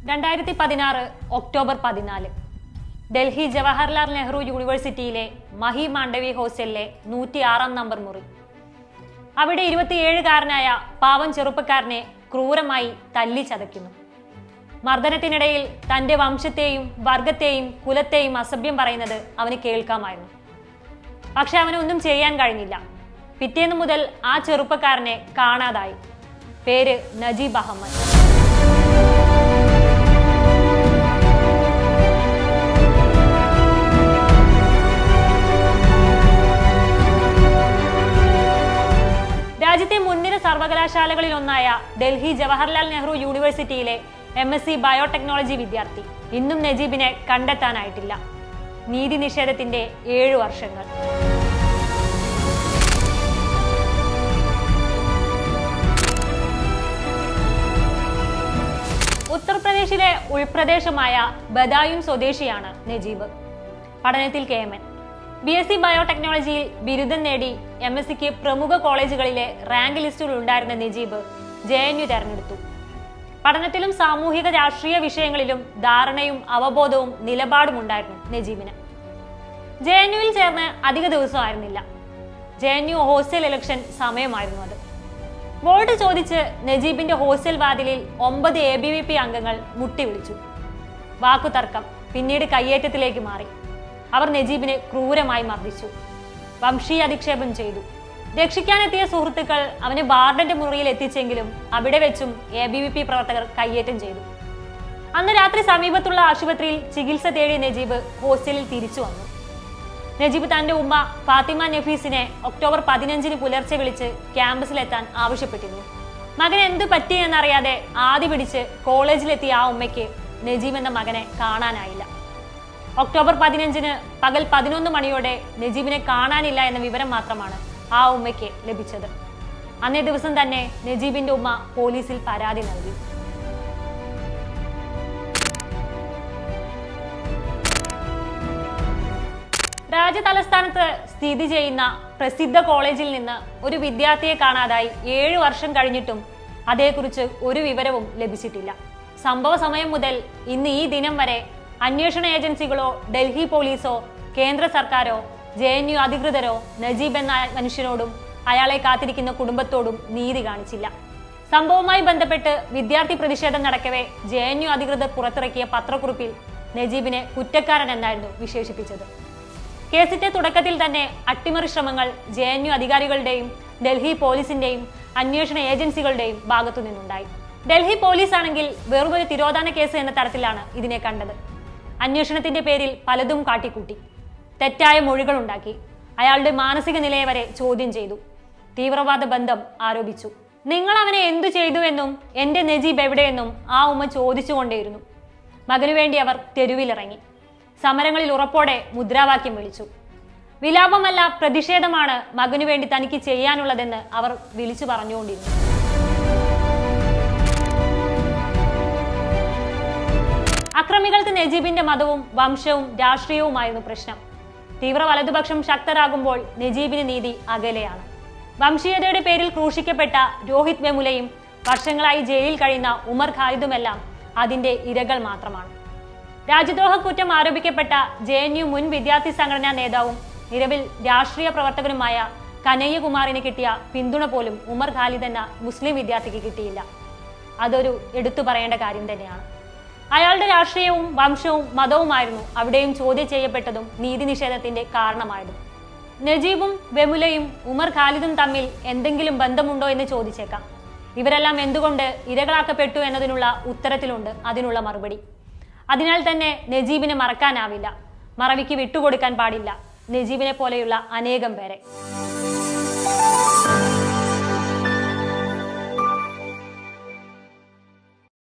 രണ്ടായിരത്തി പതിനാറ് ഒക്ടോബർ പതിനാല് ഡൽഹി ജവഹർലാൽ നെഹ്റു യൂണിവേഴ്സിറ്റിയിലെ മഹി മാണ്ഡവി ഹോസ്റ്റലിലെ നൂറ്റി ആറാം നമ്പർ മുറി അവിടെ ഇരുപത്തിയേഴുകാരനായ പാവം ചെറുപ്പക്കാരനെ ക്രൂരമായി തല്ലി ചതയ്ക്കുന്നു മർദ്ദനത്തിനിടയിൽ തന്റെ വംശത്തെയും വർഗത്തെയും കുലത്തെയും അസഭ്യം പറയുന്നത് അവന് കേൾക്കാമായിരുന്നു പക്ഷെ അവന് ഒന്നും ചെയ്യാൻ കഴിഞ്ഞില്ല പിറ്റേന്ന് മുതൽ ആ ചെറുപ്പക്കാരനെ കാണാതായി പേര് നജീബ് അഹമ്മദ് രാജ്യത്തെ മുൻനിര സർവകലാശാലകളിൽ ഒന്നായ ഡൽഹി ജവഹർലാൽ നെഹ്റു യൂണിവേഴ്സിറ്റിയിലെ എം എസ് സി ബയോടെക്നോളജി വിദ്യാർത്ഥി ഇന്നും നജീബിനെ കണ്ടെത്താനായിട്ടില്ല നീതി നിഷേധത്തിന്റെ ഏഴു വർഷങ്ങൾ ഉത്തർപ്രദേശിലെ ഉൾപ്രദേശമായ ബദായും സ്വദേശിയാണ് നജീബ് പഠനത്തിൽ K M N B S C ബയോടെക്നോളജിയിൽ ബിരുദം നേടി എം എസ് സിക്ക് പ്രമുഖ കോളേജുകളിലെ റാങ്ക് ലിസ്റ്റിൽ ഉണ്ടായിരുന്ന നജീബ് ജെ എൻ യു തെരഞ്ഞെടുത്തു പഠനത്തിലും സാമൂഹിക രാഷ്ട്രീയ വിഷയങ്ങളിലും ധാരണയും അവബോധവും നിലപാടും ഉണ്ടായിരുന്നു നജീബിന് ജെ എൻ യുവിൽ ചേർന്ന് അധിക ദിവസമായിരുന്നില്ല J N U hostel election സമയമായിരുന്നു അത് വോട്ട് ചോദിച്ച് നജീബിന്റെ ഹോസ്റ്റൽ വാതിലിൽ ഒമ്പത് എ ബി വി പി അംഗങ്ങൾ മുട്ടി വിളിച്ചു വാക്കുതർക്കം പിന്നീട് കയ്യേറ്റത്തിലേക്ക് മാറി അവർ നജീബിനെ ക്രൂരമായി മർദ്ദിച്ചു വംശീയ അധിക്ഷേപം ചെയ്തു രക്ഷിക്കാനെത്തിയ സുഹൃത്തുക്കൾ അവനെ ബാർഡന്റെ മുറിയിൽ എത്തിച്ചെങ്കിലും അവിടെ വെച്ചും എ ബി വി പി പ്രവർത്തകർ കയ്യേറ്റം ചെയ്തു അന്ന് രാത്രി സമീപത്തുള്ള ആശുപത്രിയിൽ ചികിത്സ തേടിയ നജീബ് ഹോസ്റ്റലിൽ തിരിച്ചു വന്നു നജീബ് തന്റെ ഉമ്മ ഫാത്തിമ നഫീസിനെ ഒക്ടോബർ പതിനഞ്ചിന് പുലർച്ചെ വിളിച്ച് ക്യാമ്പസിലെത്താൻ ആവശ്യപ്പെട്ടിരുന്നു മകൻ എന്തു പറ്റി എന്നറിയാതെ ആദ്യ പിടിച്ച് കോളേജിലെത്തിയ ആ ഉമ്മയ്ക്ക് നജീബ് എന്ന മകനെ കാണാനായില്ല ഒക്ടോബർ പതിനഞ്ചിന് പകൽ പതിനൊന്ന് മണിയോടെ നജീബിനെ കാണാനില്ല എന്ന വിവരം മാത്രമാണ് ആ ഉമ്മയ്ക്ക് ലഭിച്ചത് അന്നേ ദിവസം തന്നെ നജീബിന്റെ ഉമ്മ പോലീസിൽ പരാതി നൽകി രാജ്യതലസ്ഥാനത്ത് സ്ഥിതി ചെയ്യുന്ന പ്രസിദ്ധ കോളേജിൽ നിന്ന് ഒരു വിദ്യാർത്ഥിയെ കാണാതായി ഏഴു വർഷം കഴിഞ്ഞിട്ടും അതേക്കുറിച്ച് ഒരു വിവരവും ലഭിച്ചിട്ടില്ല സംഭവ സമയം മുതൽ ഇന്ന് ഈ ദിനം വരെ അന്വേഷണ ഏജൻസികളോ ഡൽഹി പോലീസോ കേന്ദ്ര സർക്കാരോ ജെ എൻ യു അധികൃതരോ നജീബ് എന്ന മനുഷ്യനോടും അയാളെ കാത്തിരിക്കുന്ന കുടുംബത്തോടും നീതി കാണിച്ചില്ല സംഭവവുമായി ബന്ധപ്പെട്ട് വിദ്യാർത്ഥി പ്രതിഷേധം നടക്കവേ ജെ എൻ യു അധികൃതർ പുറത്തിറക്കിയ പത്രക്കുറിപ്പിൽ നജീബിനെ കുറ്റക്കാരൻ എന്നായിരുന്നു വിശേഷിപ്പിച്ചത് കേസിന്റെ തുടക്കത്തിൽ തന്നെ അട്ടിമറി ശ്രമങ്ങൾ ജെ എൻ യു അധികാരികളുടെയും ഡൽഹി പോലീസിന്റെയും അന്വേഷണ ഏജൻസികളുടെയും ഭാഗത്തു നിന്നുണ്ടായി ഡൽഹി പോലീസ് ആണെങ്കിൽ വെറുമൊരു തിരോധാന കേസ് എന്ന തരത്തിലാണ് ഇതിനെ കണ്ടത് അന്വേഷണത്തിന്റെ പേരിൽ പലതും കാട്ടിക്കൂട്ടി തെറ്റായ മൊഴികൾ ഉണ്ടാക്കി അയാളുടെ മാനസിക നിലയെ വരെ ചോദ്യം ചെയ്തു തീവ്രവാദ ബന്ധം ആരോപിച്ചു നിങ്ങൾ അവനെ എന്തു ചെയ്തു എന്നും എന്റെ നജീബ് എവിടെയെന്നും ആ ഉമ്മ ചോദിച്ചുകൊണ്ടേയിരുന്നു മകനു വേണ്ടി അവർ തെരുവിലിറങ്ങി സമരങ്ങളിൽ ഉറപ്പോടെ മുദ്രാവാക്യം വിളിച്ചു വിലാപമല്ല പ്രതിഷേധമാണ് മകനു വേണ്ടി തനിക്ക് ചെയ്യാനുള്ളതെന്ന് അവർ വിളിച്ചു പറഞ്ഞുകൊണ്ടിരുന്നു അക്രമികൾക്ക് നജീബിന്റെ മതവും വംശവും രാഷ്ട്രീയവുമായിരുന്നു പ്രശ്നം തീവ്ര വലതുപക്ഷം ശക്തരാകുമ്പോൾ നജീബിന് നീതി അകലെയാണ് വംശീയതയുടെ പേരിൽ ക്രൂശിക്കപ്പെട്ട രോഹിത് വെമുലയും വർഷങ്ങളായി ജയിലിൽ കഴിയുന്ന ഉമർ ഖാലിദുമെല്ലാം അതിന്റെ ഇരകൾ മാത്രമാണ് രാജ്യദ്രോഹ കുറ്റം ആരോപിക്കപ്പെട്ട ജെ എൻ യു മുൻ വിദ്യാർത്ഥി സംഘടനാ നേതാവും നിലവിൽ രാഷ്ട്രീയ പ്രവർത്തകനുമായ കനയ്യകുമാറിന് കിട്ടിയ പിന്തുണ പോലും ഉമർ ഖാലിദ് എന്ന മുസ്ലിം വിദ്യാർത്ഥിക്ക് കിട്ടിയില്ല അതൊരു എടുത്തു പറയേണ്ട കാര്യം തന്നെയാണ് അയാളുടെ രാഷ്ട്രീയവും വംശവും മതവുമായിരുന്നു അവിടെയും ചോദ്യം ചെയ്യപ്പെട്ടതും നീതി നിഷേധത്തിന്റെ കാരണമായതും നജീബും വെമുലയും ഉമർ ഖാലിദും തമ്മിൽ എന്തെങ്കിലും ബന്ധമുണ്ടോ എന്ന് ചോദിച്ചേക്കാം ഇവരെല്ലാം എന്തുകൊണ്ട് ഇരകളാക്കപ്പെട്ടു എന്നതിനുള്ള ഉത്തരത്തിലുണ്ട് അതിനുള്ള മറുപടി അതിനാൽ തന്നെ നജീബിനെ മറക്കാനാവില്ല മറവിക്ക് വിട്ടുകൊടുക്കാൻ പാടില്ല നജീബിനെ പോലെയുള്ള അനേകം പേരെ